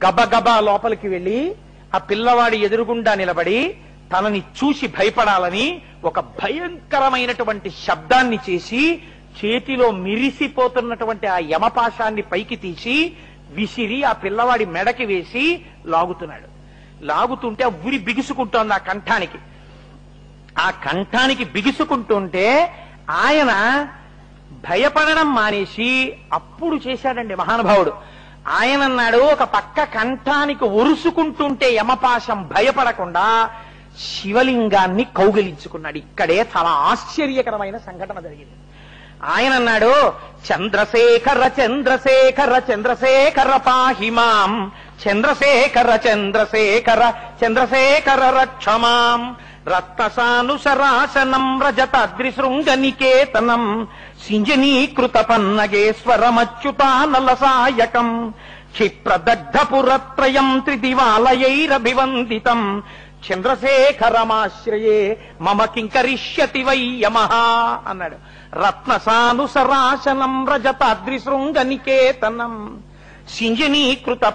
గబగబా లోపలికి వెళ్లి ఆ పిల్లవాడి ఎదురుగుండా నిలబడి తనని చూసి భయపడాలని ఒక భయంకరమైనటువంటి శబ్దాన్ని చేసి చేతిలో మిరిసిపోతున్నటువంటి ఆ యమపాశాన్ని పైకి తీసి విసిరి ఆ పిల్లవాడి మెడకి వేసి లాగుతున్నాడు లాగుతుంటే ఆ ఉరి బిగుసుకుంటోంది ఆ కంఠానికి ఆ కంఠానికి బిగుసుకుంటుంటే ఆయన భయపడడం మానేసి అప్పుడు చేశాడండి మహానుభావుడు ఆయన అన్నాడు ఒక పక్క కంఠానికి ఒరుసుకుంటుంటే యమపాశం భయపడకుండా శివలింగాన్ని కౌగిలించుకున్నాడు ఇక్కడే చాలా ఆశ్చర్యకరమైన సంఘటన జరిగింది ఆయన అన్నాడు చంద్రశేఖర చంద్రశేఖర చంద్రశేఖర పాహిమాం చంద్రశేఖర చంద్రశేఖర చంద్రశేఖర రక్షమాం రత్నసానుసరాసనం రజతాద్రిశృంగనికేతనం సింజనీకృత పన్నగేశ్వరమచ్యుతానలసాయకం క్షిప్రదగ్ధపురత్రయం త్రిదివాలయైరభివందితం చంద్రశేఖరమాశ్రయే మమ కింకరిష్యతి వై యమః అన్నాడు రత్నసానుసరాసనం రజతాద్రిశృంగనికేతనం సింజనీకృత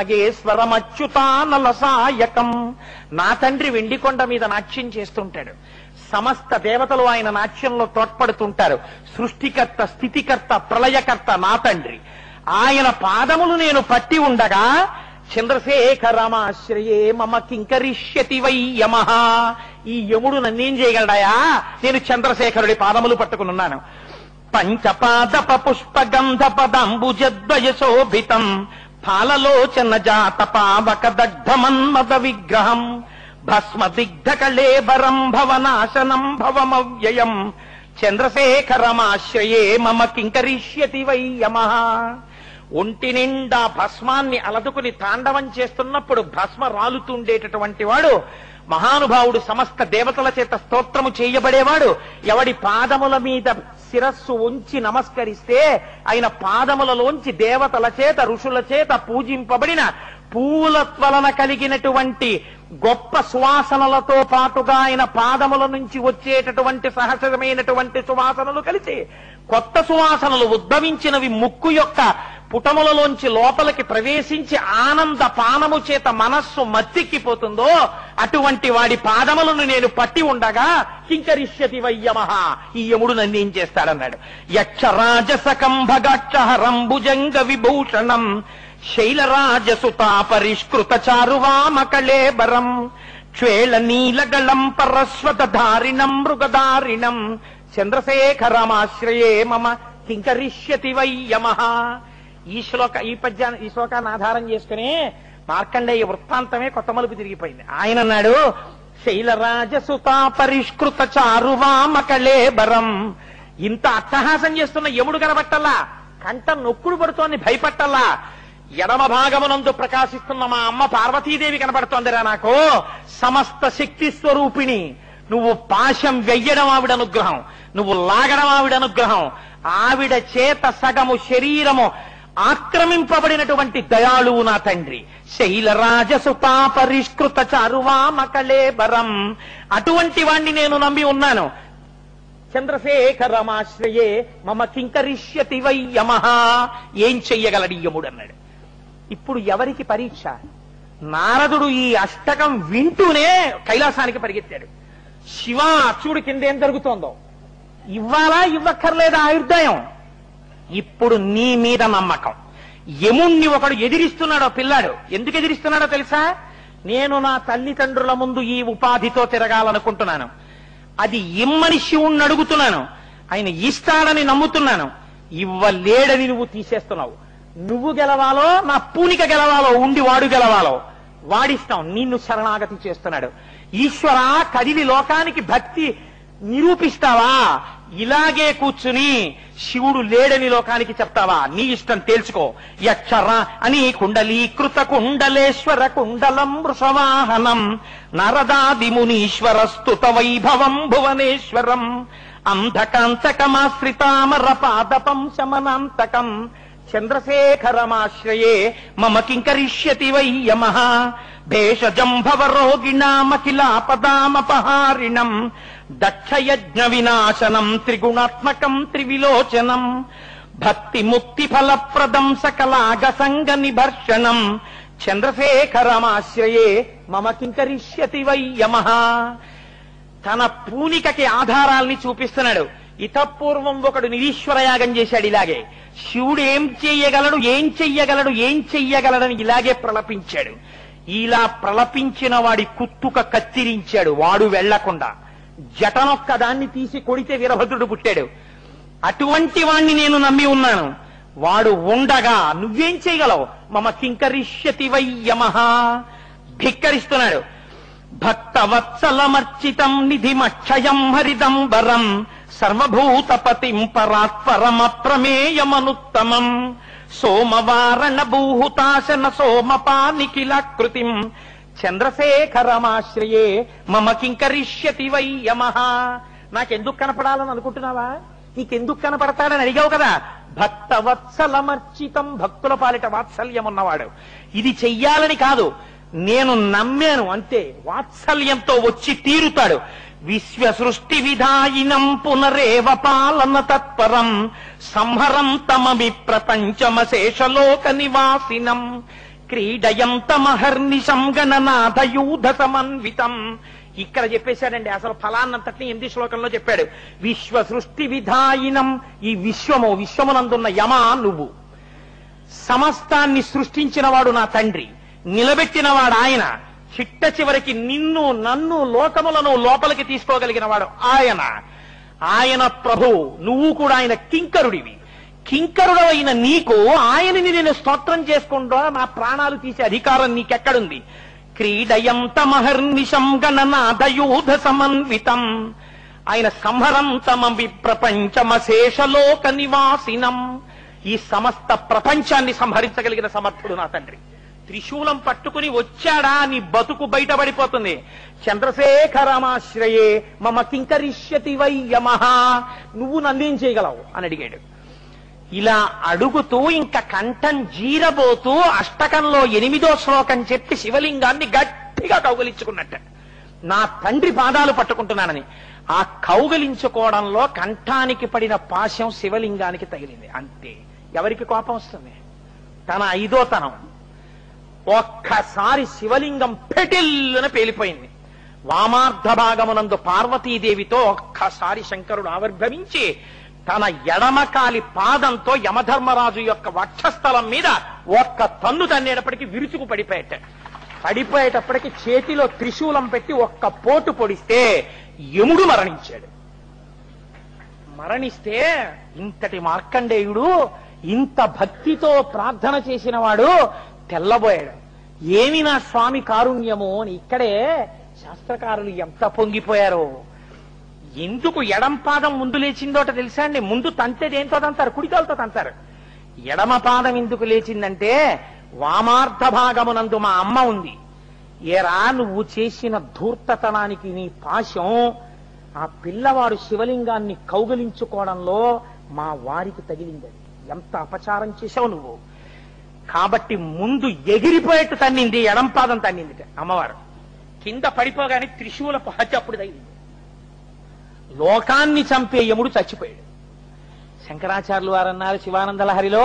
పన్నగేశ్వరమచ్యుతానలసాయకం నా తండ్రి వెండికొండ మీద నాట్యం చేస్తుంటాడు సమస్త దేవతలు ఆయన నాట్యంలో తోడ్పడుతుంటారు సృష్టికర్త స్థితికర్త ప్రళయకర్త నా తండ్రి ఆయన పాదములు నేను పట్టి ఉండగా చంద్రశేఖరమాశ్రయే మమ కింకరిష్యతి వై యమః ఈ యముడు నన్నేం చేయగలడాయా నేను చంద్రశేఖరుడి పాదములు పట్టుకున్నాను పంచపాదప పుష్ప గంధ పదంబుజద్వయ శోభితం ఫాలలోచన జాత పావక దగ్ధమన్మద విగ్రహం భస్మ దిగ్ధ కళేబరం భవనాశనం భవమవ్యయం చంద్రశేఖరమాశ్రయే మమ కింకరిష్యతి వై యమః ఒంటి నిండా భస్మాన్ని అలదుకుని తాండవం చేస్తున్నప్పుడు భస్మ రాలుతుండేటటువంటి వాడు మహానుభావుడు సమస్త దేవతల చేత స్తోత్రము చేయబడేవాడు ఎవడి పాదముల మీద శిరస్సు ఉంచి నమస్కరిస్తే ఆయన పాదములలోంచి దేవతల చేత ఋషుల చేత పూజింపబడిన పూల వలన కలిగినటువంటి గొప్ప సువాసనలతో పాటుగా ఆయన పాదముల నుంచి వచ్చేటటువంటి సహజమైనటువంటి సువాసనలు కలిసి కొత్త సువాసనలు ఉద్భవించినవి ముక్కు యొక్క పుటములలోంచి లోపలికి ప్రవేశించి ఆనంద పానము చేత మనస్సు మత్తిక్కిపోతుందో అటువంటి వాడి పాదములను నేను పట్టి ఉండగా కింకరిష్యతి వయ్యమహ ఈ యముడు నన్ను ఏం చేస్తాడన్నాడు యక్షరాజసకంభగాక్షహరం భుజంగ విభూషణం శైలరాజసుతా పరిష్కృత చారువామకళేబరం క్షేళ నీలగళం పరస్వత ధారిణం మృగధారిణం చంద్రశేఖరమాశ్రయే మమ కింకరిష్యతి వయ్యమహ ఈ శ్లోక ఈ పద్యాన్ని ఈ శ్లోకాన్ని ఆధారం చేసుకుని మార్కండేయ వృత్తాంతమే కొత్త మలుపు తిరిగిపోయింది ఆయన అన్నాడు శైలరాజసుతా పరిష్కృత చారువామకళేబరం ఇంత అట్టహాసం చేస్తున్న యముడు కనబట్టల్లా కంట నొక్కుడు పడుతోంది భయపట్టల్లా ఎడమ భాగమునందు ప్రకాశిస్తున్న మా అమ్మ పార్వతీదేవి కనబడుతోందిరా నాకు సమస్త శక్తి స్వరూపిణి నువ్వు పాశం వెయ్యడం ఆవిడ అనుగ్రహం నువ్వు లాగడం ఆవిడ అనుగ్రహం ఆవిడ చేత సగము శరీరము ఆక్రమింపబడినటువంటి దయాళువు నా తండ్రి శైలరాజసుతా పరిష్కృత చారువామకళేబరం అటువంటి వాణ్ణి నేను నమ్మి ఉన్నాను చంద్రశేఖరమాశ్రయే మమ కింకరిష్యతి వై యమః ఏం చెయ్యగలడు ఈ యముడు అన్నాడు ఇప్పుడు ఎవరికి పరీక్ష నారదుడు ఈ అష్టకం వింటూనే కైలాసానికి పరిగెత్తాడు శివ చూడు కింద ఏం జరుగుతోందో ఇవ్వాలా ఇవ్వక్కర్లేదా ఆయుర్దాయం ఇప్పుడు నీ మీద నమ్మకం యముణ్ణి ఒకడు ఎదిరిస్తున్నాడో పిల్లాడు ఎందుకు ఎదిరిస్తున్నాడో తెలుసా నేను నా తల్లిదండ్రుల ముందు ఈ ఉపాధితో తిరగాలనుకుంటున్నాను అది ఇమ్మని శివుణ్ణి అడుగుతున్నాను ఆయన ఇస్తాడని నమ్ముతున్నాను ఇవ్వలేడని నువ్వు తీసేస్తున్నావు నువ్వు గెలవాలో నా పూనిక గెలవాలో ఉండి వాడు గెలవాలో వాడిస్తాం నిన్ను శరణాగతి చేస్తున్నాడు ఈశ్వర కదిలి లోకానికి భక్తి నిరూపిస్తావా ఇలాగే కూర్చుని శివుడు లేడని లోకానికి చెప్తావా నీ ఇష్టం తేల్చుకో యక్షర అని కుండలీకృత కుండలేశ్వర కుండలం వృషవాహనం నరదాది మునీశ్వర స్తుత వైభవం భువనేశ్వరం అంధకాంతకమాశ్రితామర పాదపం శమనాంతకం చంద్రశేఖరమాశ్రయే మమ కింకరిష్యతి వై యమః భేషజం భవరోగిణామఖిలాపదామపహారిణం దక్షయజ్ఞ వినాశనం త్రిగుణాత్మకం త్రివిలోచనం భక్తి ముక్తి ఫలప్రదం సకలాగ సంగ నిభర్షణం చంద్రశేఖరమాశ్రయే మమ కింకరిష్యతి వై యమః తన పూనికకి ఆధారాల్ని చూపిస్తున్నాడు ఇతపూర్వం ఒకడు నిరీశ్వర యాగం చేశాడు ఇలాగే శివుడు ఏం చెయ్యగలడు ఏం చెయ్యగలడు ఏం చెయ్యగలడని ఇలాగే ప్రలపించాడు ఇలా ప్రలపించిన వాడి కుత్తుక కత్తిరించాడు వాడు వెళ్లకుండా జటనొక్క దాన్ని తీసి కొడితే వీరభద్రుడు పుట్టాడు అటువంటి వాణ్ణి నేను నమ్మి ఉన్నాను వాడు ఉండగా నువ్వేం చేయగలవు మమ కింకరిష్యతి వై యమః ధిక్కరిస్తున్నాడు భక్తవత్సలమర్చితం నిధిమక్షయం హరిదంబరం సర్వభూతపతిం పరాత్పరమ ప్రమేయమనుత్తమం సోమవారణ భూహుతాశన సోమపానిఖిలాకృతిం చంద్రశేఖరమాశ్రయే మమ కింకరిష్యతి వై యమః నాకెందుకు కనపడాలని అనుకుంటున్నావా నీకెందుకు కనపడతాడని అడిగావు కదా భక్తవత్సలమర్చితం భక్తుల పాలిట వాత్సల్యం ఉన్నవాడు ఇది చెయ్యాలని కాదు నేను నమ్మాను అంతే వాత్సల్యంతో వచ్చి తీరుతాడు విశ్వ సృష్టి విధాయినం పునరేవ పాలన తత్పరం సంహరం తమవి ప్రపంచమశేషలోక నివాసినం క్రీడయంతమహర్నిశం గణనాథయూధ సమన్వితం ఇక్కడ చెప్పేశాడండి అసలు ఫలాన్నంతటిని ఎనిమిది శ్లోకంలో చెప్పాడు విశ్వ సృష్టి విధాయినం ఈ విశ్వము విశ్వమునందున్న యమ నువ్వు సమస్తాన్ని సృష్టించిన వాడు నా తండ్రి నిలబెట్టిన వాడు ఆయన చిట్ట చివరికి నిన్ను నన్ను లోకములను లోపలికి తీసుకోగలిగిన వాడు ఆయన ఆయన ప్రభు నువ్వు కూడా ఆయన కింకరుడివి కింకరుడైన నీకు ఆయనని నేను స్తోత్రం చేసుకుంటా నా ప్రాణాలు తీసే అధికారం నీకెక్కడుంది క్రీడయంతమహర్నిశం గణనాథయూధ సమన్వితం ఆయన సంహరం తమ విప్రపంచమశేషలోక నివాసినం ఈ సమస్త ప్రపంచాన్ని సంహరించగలిగిన సమర్థుడు నా తండ్రి త్రిశూలం పట్టుకుని వచ్చాడా నీ బతుకు బయటపడిపోతుంది చంద్రశేఖరమాశ్రయే మమ కింకరిష్యతి వై యమః నువ్వు నన్నేం చేయగలవు అని అడిగాడు ఇలా అడుగుతూ ఇంకా కంఠం జీరబోతూ అష్టకంలో ఎనిమిదో శ్లోకం చెప్పి శివలింగాన్ని గట్టిగా కౌగలించుకున్నట్ట నా తండ్రి పాదాలు పట్టుకుంటున్నానని ఆ కౌగలించుకోవడంలో కంఠానికి పడిన పాశం శివలింగానికి తగిలింది అంతే ఎవరికి కోపం వస్తుంది తన ఐదోతనం ఒక్కసారి శివలింగం పెటిల్లున పేలిపోయింది వామార్థ భాగమునందు పార్వతీదేవితో ఒక్కసారి శంకరుడు ఆవిర్భవించి తన ఎడమకాలి పాదంతో యమధర్మరాజు యొక్క వక్షస్థలం మీద ఒక్క తన్ను తన్నేటప్పటికి విరుచుకు పడిపోయేట పడిపోయేటప్పటికి చేతిలో త్రిశూలం పెట్టి ఒక్క పోటు పొడిస్తే యముడు మరణించాడు మరణిస్తే ఇంతటి మార్కండేయుడు ఇంత భక్తితో ప్రార్థన చేసిన వాడు తెల్లబోయాడు ఏమి నా స్వామి కారుణ్యము అని ఇక్కడే శాస్త్రకారులు ఎంత పొంగిపోయారో ఎందుకు ఎడం పాదం ముందు లేచిందోట తెలుసా అండి ముందు తంతే దేంతో తంతారు కుడికాలతో తంతారు ఎడమ పాదం ఎందుకు లేచిందంటే వామార్థ భాగమునందు మా అమ్మ ఉంది ఏరా నువ్వు చేసిన ధూర్తతనానికి నీ పాశం ఆ పిల్లవాడు శివలింగాన్ని కౌగలించుకోవడంలో మా వారికి తగిలింది ఎంత అపచారం చేశావు నువ్వు కాబట్టి ముందు ఎగిరిపోయేట్టు తన్నింది ఎడం పాదం తన్నింది అమ్మవారు కింద పడిపోగానే త్రిశూల పహచి అప్పుడు తగిలింది లోకాన్ని చంపే యముడు చచ్చిపోయాడు శంకరాచార్యులు వారు అన్నారు శివానంద లహరిలో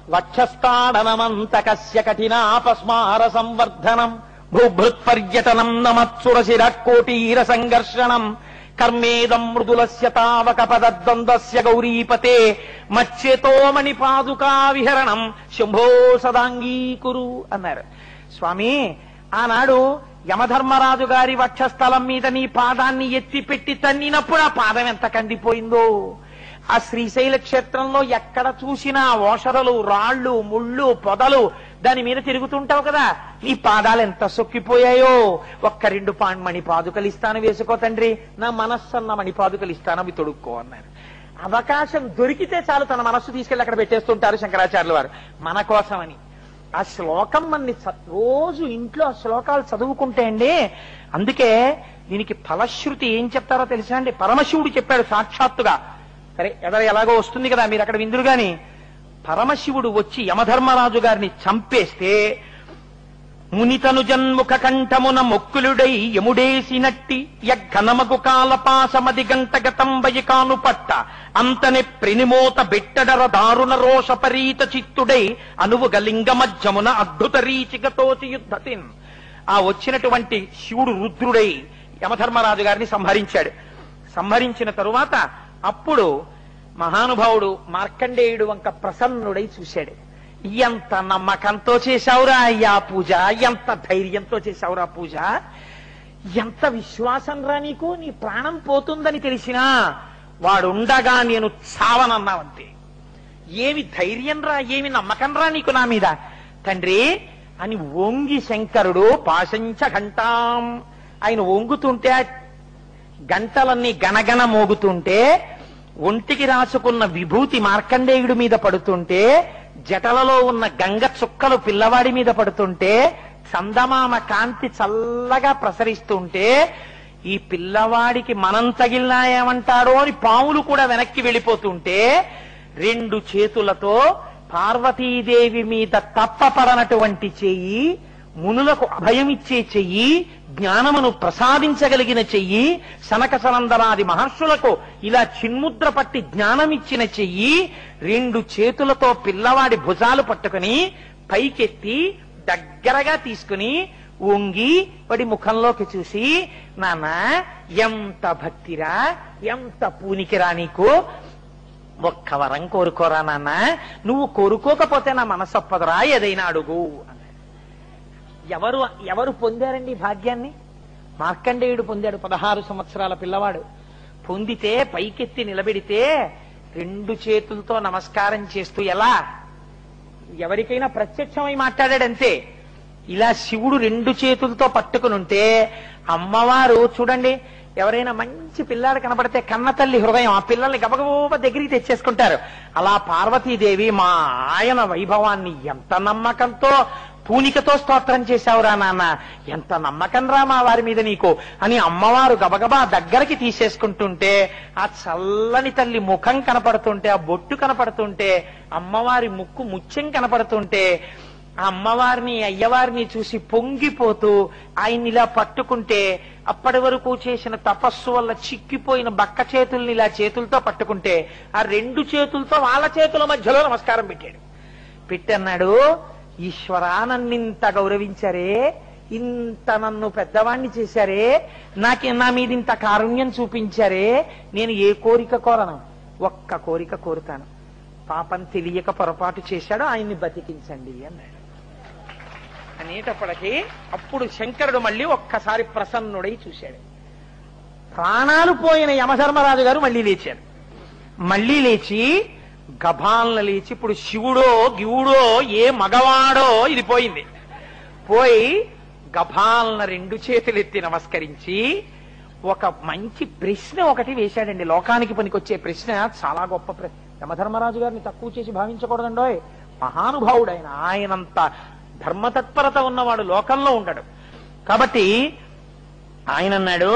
వక్షస్థాడనమంతకస్య కఠినాపస్మార సంవర్ధనం భూభృత్ పర్యటనం నమత్సురశిర కోటీర సంఘర్షణం కర్మేదం మృదులస్య తావక పదద్వంద్వస్య గౌరీపతే మచ్చేతో మణి పాదుకా విహరణం శంభో సదాంగీకురు అన్నారు స్వామి ఆనాడు యమధర్మరాజు గారి వక్షస్థలం మీద నీ పాదాన్ని ఎత్తి పెట్టి తన్నినప్పుడు ఆ పాదం ఎంత కందిపోయిందో ఆ శ్రీశైల క్షేత్రంలో ఎక్కడ చూసినా ఓషరలు రాళ్ళు ముళ్ళు పొదలు దాని మీద తిరుగుతుంటావు కదా నీ పాదాలు ఎంత సొక్కిపోయాయో ఒక్క రెండు పా మణి పాదుకలు ఇస్తాను వేసుకో తండ్రి నా మనస్సన్న మణి పాదుకలు ఇస్తాను అవి తొడుక్కో అన్నారు అవకాశం దొరికితే చాలు తన మనస్సు తీసుకెళ్లి అక్కడ పెట్టేస్తుంటారు శంకరాచార్యుల వారు మన కోసమని ఆ శ్లోకం మన్ని చ- రోజు ఇంట్లో ఆ శ్లోకాలు చదువుకుంటే అండి అందుకే దీనికి ఫలశ్రుతి ఏం చెప్తారో తెలుసా అండి పరమశివుడు చెప్పాడు సాక్షాత్తుగా సరే ఎదర ఎలాగో వస్తుంది కదా మీరు అక్కడ విందురు గాని పరమశివుడు వచ్చి యమధర్మరాజు గారిని చంపేస్తే మునితను జన్ముఖ కంఠమున మొక్కులుడై యముడేసినట్టి యఘనమగు కాలపాసమది గంటగతంబయి కాను పట్ట అంతనే ప్రెనిమోత బెట్టడర దారుణ రోష పరీత చిత్తుడై అనువు గలింగ మధ్యమున అద్భుత రీచిగతోచి యుద్ధతిన్ ఆ వచ్చినటువంటి శివుడు రుద్రుడై యమధర్మరాజు గారిని సంహరించాడు సంహరించిన తరువాత అప్పుడు మహానుభావుడు మార్కండేయుడు వంక ప్రసన్నుడై చూశాడు ఎంత నమ్మకంతో చేశావురా అయ్యా పూజ ఎంత ధైర్యంతో చేశావురా పూజ ఎంత విశ్వాసం రా నీకు నీ ప్రాణం పోతుందని తెలిసినా వాడుండగా నేను చావనన్నావంతే ఏమి ధైర్యం రా ఏమి నమ్మకం రా నీకు నా మీద తండ్రి అని వంగి శంకరుడు పాశంచ ఘంటాం ఆయన వంగుతుంటే ఆ గంటలన్నీ గనగన మోగుతుంటే ఒంటికి రాసుకున్న విభూతి మార్కండేయుడి మీద పడుతుంటే జటలలో ఉన్న గంగ చుక్కలు పిల్లవాడి మీద పడుతుంటే చందమామ కాంతి చల్లగా ప్రసరిస్తుంటే ఈ పిల్లవాడికి మనం తగిలినా ఏమంటాడో అని పాములు కూడా వెనక్కి వెళ్ళిపోతుంటే రెండు చేతులతో పార్వతీదేవి మీద తప్పపడనటువంటి చెయ్యి మునులకు అభయమిచ్చే చెయ్యి జ్ఞానమును ప్రసాదించగలిగిన చెయ్యి సనక సనందనాది మహర్షులకు ఇలా చిన్ముద్ర పట్టి జ్ఞానమిచ్చిన చెయ్యి రెండు చేతులతో పిల్లవాడి భుజాలు పట్టుకుని పైకెత్తి దగ్గరగా తీసుకుని వంగి వాడి ముఖంలోకి చూసి నాన్న ఎంత భక్తిరా ఎంత పూనికిరా నీకు ఒక్క వరం కోరుకోరా నాన్న నువ్వు కోరుకోకపోతే నా మనసు ఒప్పదురా ఏదైనా అడుగు అన్నాడు. ఎవరు ఎవరు పొందారండి ఈ భాగ్యాన్ని మార్కండేయుడు పొందాడు పదహారు సంవత్సరాల పిల్లవాడు పొందితే పైకెత్తి నిలబెడితే రెండు చేతులతో నమస్కారం చేస్తూ ఎలా ఎవరికైనా ప్రత్యక్షమై మాట్లాడాడంతే ఇలా శివుడు రెండు చేతులతో పట్టుకుని ఉంటే అమ్మవారు చూడండి ఎవరైనా మంచి పిల్లాడు కనపడితే కన్న తల్లి హృదయం ఆ పిల్లల్ని గబగబా దగ్గరికి తెచ్చేసుకుంటారు అలా పార్వతీదేవి మా ఆయన వైభవాన్ని ఎంత నమ్మకంతో పూనికతో స్తోత్రం చేశావురా నాన్న ఎంత నమ్మకం రా మా వారి మీద నీకు అని అమ్మవారు గబగబా దగ్గరికి తీసేసుకుంటుంటే ఆ చల్లని తల్లి ముఖం కనపడుతుంటే ఆ బొట్టు కనపడుతుంటే అమ్మవారి ముక్కు ముత్యం కనపడుతుంటే ఆ అమ్మవారిని అయ్యవారిని చూసి పొంగిపోతూ ఆయన్ని ఇలా పట్టుకుంటే అప్పటి వరకు చేసిన తపస్సు వల్ల చిక్కిపోయిన బక్క చేతుల్ని ఇలా చేతులతో పట్టుకుంటే ఆ రెండు చేతులతో వాళ్ళ చేతుల మధ్యలో నమస్కారం పెట్టాడు పెట్టన్నాడు ఈశ్వరా నన్నింత గౌరవించారే ఇంత నన్ను పెద్దవాణ్ణి చేశారే నాకు నా మీద ఇంత కారుణ్యం చూపించారే నేను ఏ కోరిక కోరను ఒక్క కోరిక కోరుతాను పాపం తెలియక పొరపాటు చేశాడు ఆయన్ని బతికించండి అన్నాడు అనేటప్పటికీ అప్పుడు శంకరుడు మళ్ళీ ఒక్కసారి ప్రసన్నుడై చూశాడు ప్రాణాలు పోయిన యమధర్మరాజు గారు మళ్ళీ లేచారు మళ్ళీ లేచి గభాలను లేచి ఇప్పుడు శివుడో గివుడో ఏ మగవాడో ఇది పోయింది పోయి గభాలన రెండు చేతులు ఎత్తి నమస్కరించి ఒక మంచి ప్రశ్న ఒకటి వేశాడండి లోకానికి పనికొచ్చే ప్రశ్న చాలా గొప్ప ప్రశ్న యమధర్మరాజు గారిని తక్కువ చేసి భావించకూడదండోయ్ మహానుభావుడు ఆయన ఆయనంత ధర్మతత్పరత ఉన్నవాడు లోకంలో ఉండడు కాబట్టి ఆయన అన్నాడు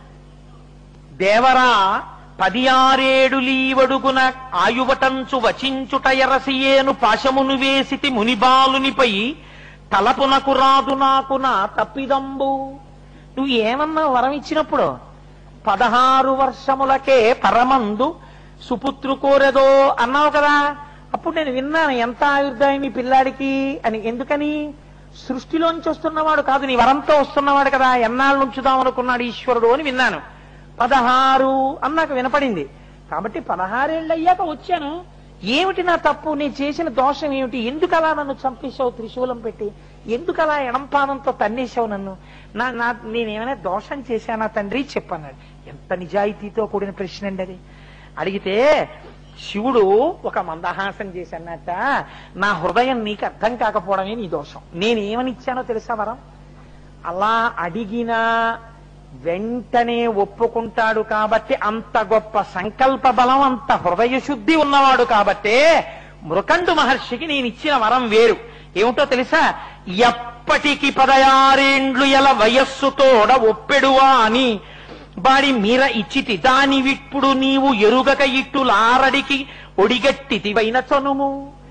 దేవరా పది ఆరేడు లీవడుగున ఆయువటంచు వచించుట ఎరసియేను పాశమును వేసితి మునిబాలునిపై తలపునకు రాదు నాకు నా తప్పిదంబు నువ్వు ఏమన్నా వరం ఇచ్చినప్పుడు పదహారు వర్షములకే పరమందు సుపుత్రు కోరెదో అన్నావు కదా అప్పుడు నేను విన్నాను ఎంత ఆయుర్దాయం ఈ పిల్లాడికి అని ఎందుకని సృష్టిలోంచి వస్తున్నవాడు కాదు నీ వరంతో వస్తున్నవాడు కదా ఎన్నాళ్ళు ఉంచుదాం అనుకున్నాడు ఈశ్వరుడు అని విన్నాను పదహారు అని నాకు వినపడింది కాబట్టి పదహారేళ్ళు అయ్యాక వచ్చాను ఏమిటి నా తప్పు నేను చేసిన దోషం ఏమిటి ఎందుకు అలా నన్ను చంపేశావు త్రిశూలం పెట్టి ఎందుకు అలా ఎడంపానంతో తన్నేశావు నన్ను నా నా నేనేమైనా దోషం చేశానా తండ్రి చెప్పన్నాడు ఎంత నిజాయితీతో కూడిన ప్రశ్న అండి అది అడిగితే శివుడు ఒక మందహాసం చేశానట నా హృదయం నీకు అర్థం కాకపోవడమే నీ దోషం నేనేమని ఇచ్చానో తెలుసా వరం అలా అడిగినా వెంటనే ఒప్పుకుంటాడు కాబట్టి అంత గొప్ప సంకల్ప బలం అంత హృదయ శుద్ధి ఉన్నవాడు కాబట్టే మృకండు మహర్షికి నేను ఇచ్చిన వరం వేరు ఏమిటో తెలుసా ఎప్పటికి పదయారేండ్లు ఎల వయస్సుతోడ ఒప్పెడువా అని బాడి మీర ఇచ్చితి దాని విప్పుడు నీవు ఎరుగక ఇట్టులారడికి ఒడిగట్టితివైన చనుము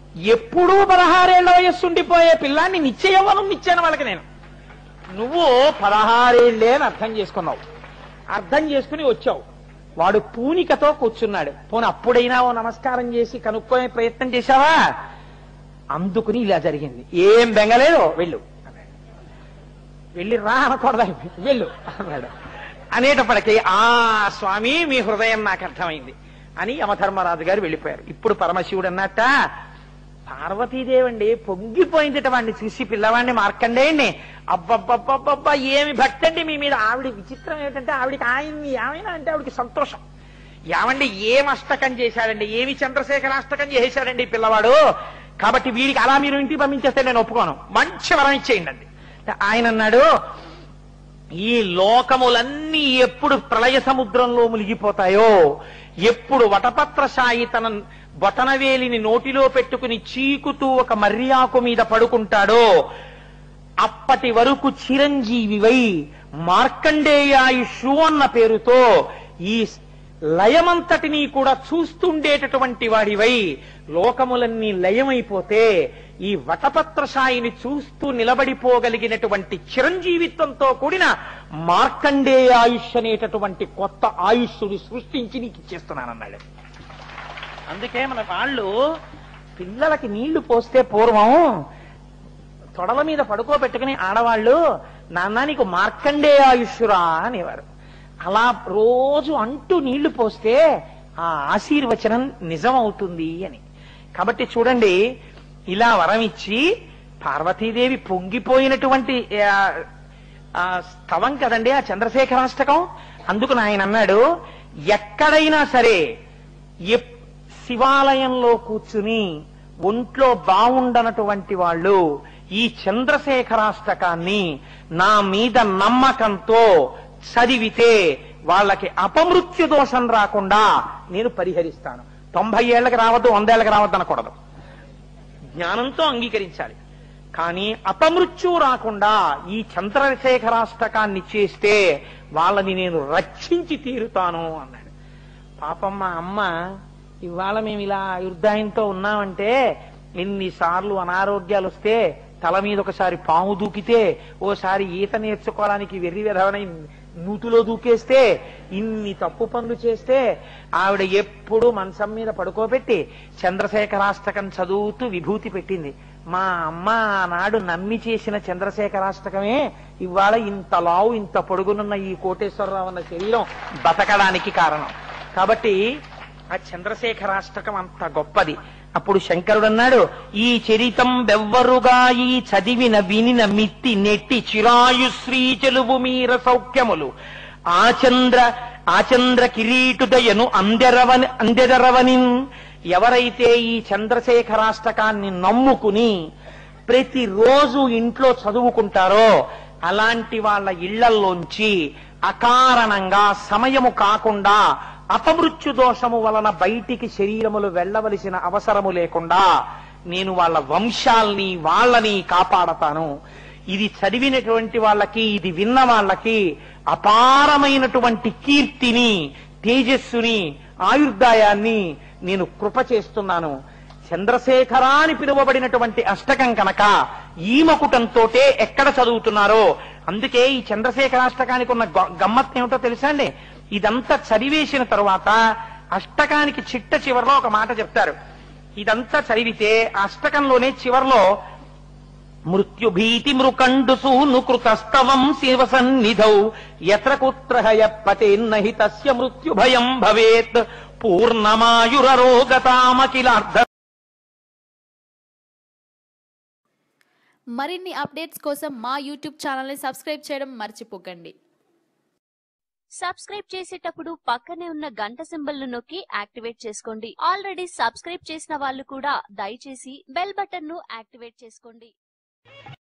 ఎప్పుడూ పదహారేళ్ల వయస్సు ఉండిపోయే పిల్లాన్ని నిత్య యవ్వనం ఇచ్చాను వాళ్ళకి నేను నువ్వు పదహారేళ్లే అని అర్థం చేసుకున్నావు అర్థం చేసుకుని వచ్చావు వాడు పూనికతో కూర్చున్నాడు పోనీ అప్పుడైనా ఓ నమస్కారం చేసి కనుక్కోనే ప్రయత్నం చేశావా అందుకుని ఇలా జరిగింది ఏం బెంగలేదు వెళ్ళు అన్నాడు. వెళ్ళి రా అనకూడదా వెళ్ళు అన్నాడు అనేటప్పటికీ ఆ స్వామి మీ హృదయం నాకు అర్థమైంది అని యమధర్మరాజు గారు వెళ్ళిపోయారు ఇప్పుడు పరమశివుడు అన్నట్ట పార్వతీదేవండి పొంగిపోయిందిట వాడిని చూసి పిల్లవాడిని మార్కండేయండి అబ్బబ్బబ్బబ్బబ్బా ఏమి భక్తి అండి మీ మీద ఆవిడ విచిత్రం ఏంటంటే ఆవిడికి ఆయన్ని ఏమైనా అంటే ఆవిడికి సంతోషం ఏమండి ఏం అష్టకం చేశాడండి ఏమి చంద్రశేఖర అష్టకం చేశాడండి ఈ పిల్లవాడు కాబట్టి వీడికి అలా మీరు ఇంటికి పంపించేస్తే నేను ఒప్పుకోను మంచి వరం ఇచ్చేయండి అండి ఆయన అన్నాడు ఈ లోకములన్నీ ఎప్పుడు ప్రళయ సముద్రంలో మునిగిపోతాయో ఎప్పుడు వటపత్రశాయి తన బొటనవేలిని నోటిలో పెట్టుకుని చీకుతూ ఒక మర్యాకు మీద పడుకుంటాడో అప్పటి వరకు చిరంజీవివై మార్కండేయాయుషు అన్న పేరుతో ఈ లయమంతటినీ కూడా చూస్తుండేటటువంటి వాడివై లోకములన్నీ లయమైపోతే ఈ వటపత్రశాయిని చూస్తూ నిలబడిపోగలిగినటువంటి చిరంజీవిత్వంతో కూడిన మార్కండేయాయుష్ అనేటటువంటి కొత్త ఆయుష్ని సృష్టించి నీకు ఇచ్చేస్తున్నానన్నాడు అందుకే మన వాళ్ళు పిల్లలకి నీళ్లు పోస్తే పూర్వం తొడల మీద పడుకోబెట్టుకుని ఆడవాళ్ళు నాన్న నీకు మార్కండే ఆయుష్యురా అనేవారు అలా రోజు అంటూ నీళ్లు పోస్తే ఆ ఆశీర్వచనం నిజం అవుతుంది అని కాబట్టి చూడండి ఇలా వరం ఇచ్చి పార్వతీదేవి పొంగిపోయినటువంటి ఆ, ఆ స్థవం కదండి ఆ చంద్రశేఖరాష్టకం అందుకు ఆయన అన్నాడు ఎక్కడైనా సరే ఎప్- శివాలయంలో కూర్చుని ఒంట్లో బావుండనటువంటి వాళ్ళు ఈ చంద్రశేఖరాష్టకాన్ని నా మీద నమ్మకంతో చదివితే వాళ్ళకి అపమృత్యు దోషం రాకుండా నేను పరిహరిస్తాను తొంభై ఏళ్ళకి రావద్దు వందేళ్లకి రావద్దు అనకూడదు జ్ఞానంతో అంగీకరించాలి కానీ అపమృత్యు రాకుండా ఈ చంద్రశేఖరాష్టకాన్ని చేస్తే వాళ్ళని నేను రక్షించి తీరుతాను అన్నాడు పాపం మా అమ్మ ఇవాళ మేము ఇలా యుద్ధాయంతో ఉన్నామంటే ఎన్నిసార్లు అనారోగ్యాలు వస్తే తల మీద ఒకసారి పాము దూకితే ఓసారి ఈత నేర్చుకోవడానికి వెర్రి విధవనై నూతులో దూకేస్తే ఇన్ని తప్పు పనులు చేస్తే ఆవిడ ఎప్పుడు మంచం మీద పడుకోబెట్టి చంద్రశేఖరాష్టకం చదువుతూ విభూతి పెట్టింది మా అమ్మ ఆనాడు నమ్మి చేసిన చంద్రశేఖరాష్టకమే ఇవాళ ఇంత లావు ఇంత పొడుగునున్న ఈ కోటేశ్వరరావు అన్న శరీరం బతకడానికి కారణం కాబట్టి ఆ చంద్రశేఖరాష్టకం అంత గొప్పది అప్పుడు శంకరుడు అన్నాడు ఈ చరితం బెవ్వరుగా ఈ చదివిన వినిన మిత్తి నెట్టి చిరాయుశ్రీ చెలువు మీర సౌఖ్యములు ఆచంద్ర ఆచంద్ర కిరీటుదయను అందెరవని అందెదరవని ఎవరైతే ఈ చంద్రశేఖరాష్టకాన్ని నమ్ముకుని ప్రతిరోజు ఇంట్లో చదువుకుంటారో అలాంటి వాళ్ళ ఇళ్లల్లోంచి అకారణంగా సమయము కాకుండా అపమృత్యు దోషము వలన బయటికి శరీరములు వెళ్ళవలసిన అవసరము లేకుండా నేను వాళ్ళ వంశాల్ని వాళ్ళని కాపాడతాను ఇది చదివినటువంటి వాళ్ళకి ఇది విన్న వాళ్ళకి అపారమైనటువంటి కీర్తిని తేజస్సుని ఆయుర్దాయాన్ని నేను కృప చేస్తున్నాను చంద్రశేఖర అని పిలువబడినటువంటి అష్టకం కనుక ఈమకుటంతోటే ఎక్కడ చదువుతున్నారో అందుకే ఈ చంద్రశేఖరాష్టకానికి ఉన్న గొ- గమ్మత్తు ఏమిటో తెలుసా అండి ఇదంతా చదివేసిన తరువాత అష్టకానికి చిట్ట చివరిలో ఒక మాట చెప్తారు ఇదంతా చదివితే ఆ అష్టకంలోనే చివర్లో మృత్యుభీతి మృకండు సూను కృతస్తవం శివ సన్నిధౌ ఎత్ర కుత్రహయ పతేన్నహి తస్య మృత్యు భయం భవేత్ పూర్ణమాయురరోగతామకిలార్థ మరిన్ని అప్డేట్స్ కోసం మా యూట్యూబ్ ఛానల్ని సబ్స్క్రైబ్ చేయడం మర్చిపోకండి సబ్స్క్రైబ్ చేసేటప్పుడు పక్కనే ఉన్న గంట సింబల్ ను నొక్కి యాక్టివేట్ చేసుకోండి ఆల్రెడీ సబ్స్క్రైబ్ చేసిన వాళ్ళు కూడా దయచేసి బెల్ బటన్ ను యాక్టివేట్ చేసుకోండి